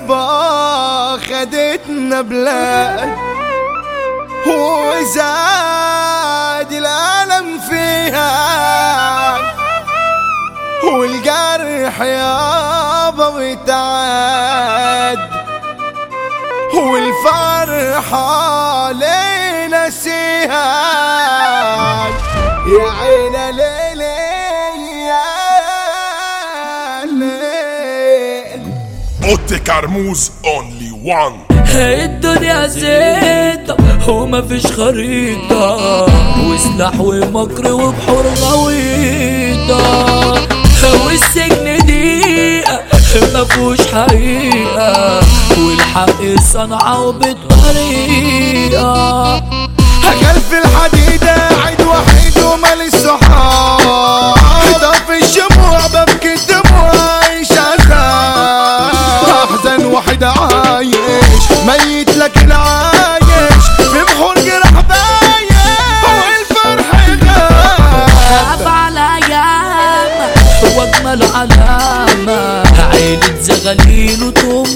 يابا خدتنا بلاد وزاد الألم فيها والجرح يابا وتعاد والفرحة لينا سيها يا عينا ليلي يا ليل اوتي كرموز اونلي وان الدنيا زيتة وما فيش خريطة وسلاح ومكر وبحور غويطة والسجن دقيقة ما فيهوش حقيقة والحق صنعة وبطريقة خلف الحديد قاعد وحيد ومال الصحاب طف الشموع ببكي الدموع عايش عذاب احزن واحد عايش ميت لكن عايش في بحور جرح بايش والفرح غاب أفعل أيام وأجمل علامة عيلة زغاليل وتقوم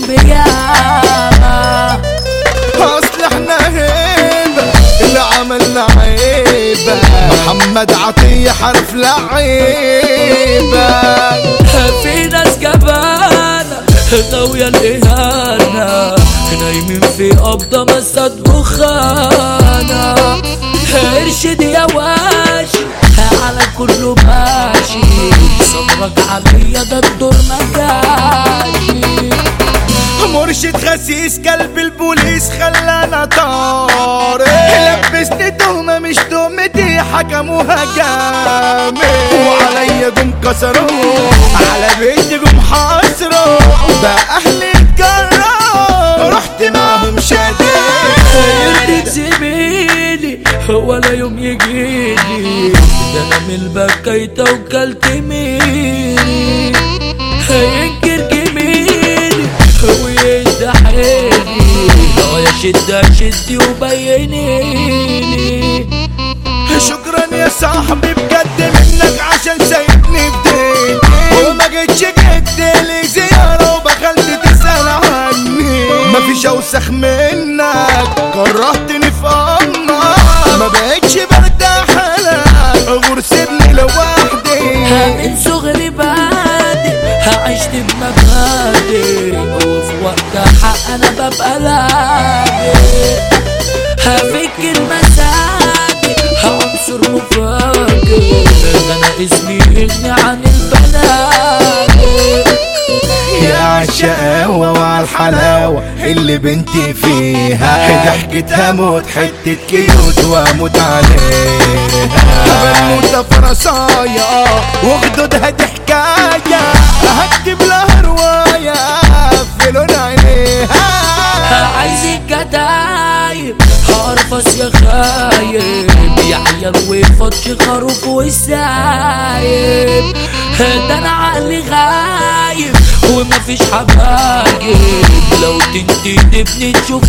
بياما اصل احنا هيبة اللي عملنا عيبة محمد عطية حرف لعيبة في ناس جبانة غاوية الإهانة نايمين في قبضة مسات بخانة ارشد يا واشي على كله ماشي صبرك عليا ده الدور ما جاشي مرشد خسيس كلب البوليس خلانا طارق لبسني تهمة مش تهمتي حكموها جامد وعليا جم كسروا على بيتي جم حاصروا ده اهلي اتجروا رحت معاهم شادد يرضيك زميلي ولا يوم يجيلي ده انا من البكايته وكلت ميلي هينكر جميلي ويستحيلي اه يا شدة شدي وبينيلي شكرا يا صاحبي بجد منك عشان سايبني بديتي وما جيتش جيت لي زيارة وبخلت تسأل عني مفيش اوسخ منك كرهتني في امك ما بقتش برتاح لك غور سيبني لوحدي من صغري بادي عشت بمبادئ وفي وقت حق انا ببقى لاقي هفكر مساجي عنصر مفاجئ ده انا اسمي يغني عن البنات يا عالشقاوة وعالحلاوة اللي بنتي فيها ضحكتها موت حتة كيوت واموت عليها بنوتة فرصايا وخدودها دي حكاية هكتب لها رواية في لون عينيها عايزك كتايب هرفص يا خايب يا عيال وفتش خروف والسايب ده انا عقلي غايب ومفيش حبايب لو تنتي تبني تشوف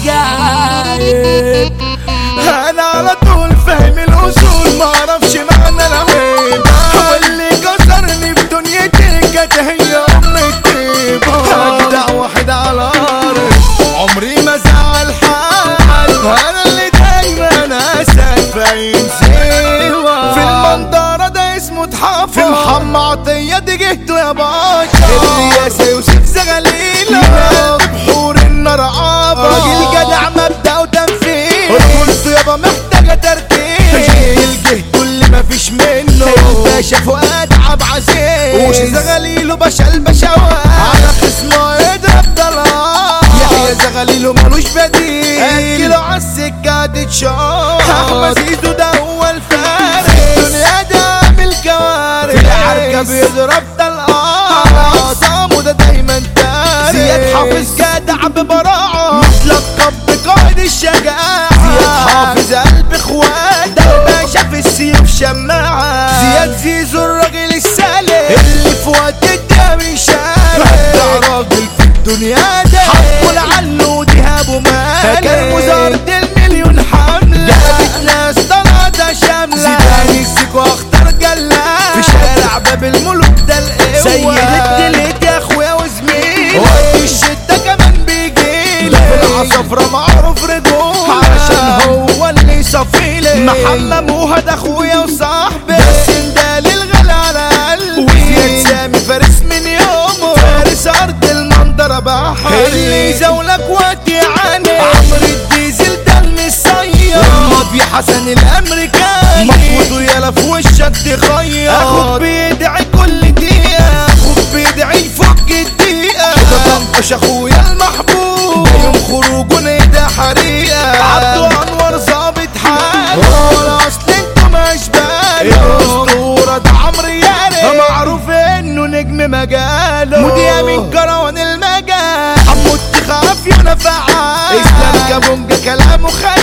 عجايب انا على طول فاهم الاصول ما اعرفش معنى العيب واللي كسرني في دنيتي كانت هي ام الطيبة اجدع واحد على الارض عمري ما زعل حد انا اللي دايما اسد باين سوا في المنظرة ده اسمه اتحفر في محمد عطية دي جهته يا باشا الرياسة يوسف زغليلة بحور النار عابر راجل جدع مبدأ وتنفيذ رجولته يابا محتاجة تركيز الجهد اللي مفيش منه الباشا فؤاد عب عزيز وش زغليله باشا البشوات على خصمه يضرب طلاق يحيى زغليله ملوش بديل اكله عالسكة تتشاط احمد زيزو ده هو الفارس الدنيا ده عامل كوارث في العركة بيضرب طلقات على عصامه ده دايما تاريخ زياد حافظ جدع ببراعة متلقب بقائد الشجاعة زياد حافظ قلب اخوات ده باشا في السيف شماعة زياد زيزو الراجل السالم اللي في وقت الدم شارع ده راجل في الدنيا ده حقه لعله دهاب مال كان وزارة المليون حملة جابت ناس طلعت شاملة زيدان يكسك واختار جلال في شارع باب الملوك ده القوة سيد الدليت يا اخويا وزميلي وقت الشدة كمان الصفرا معروف رجول عشان هو اللي صفيلي محمد موهد اخويا وصاحبي بس ده للغلا على قلبي وزياد سامي فارس من يومه فارس ارض المنظره بحر اللي زولك وقت يعني عمرو الديزل ده المصير الماضي حسن الامريكاني مفروض يلا في وشك تخير اخوك بيدعي كل دقيقه اخوك بيدعي يفك الدقيقه ده طنطش اخويا المحبوب ده يوم خروجه نيدا حريقه عبده انور ظابط حاله ولا اصل انتوا مش باله الاسطوره ده عمرو ياري معروف انه نجم مجاله مذيع من كروان المجال حمو التخاف يونا فعال اسلام كابونجا كلامه خيال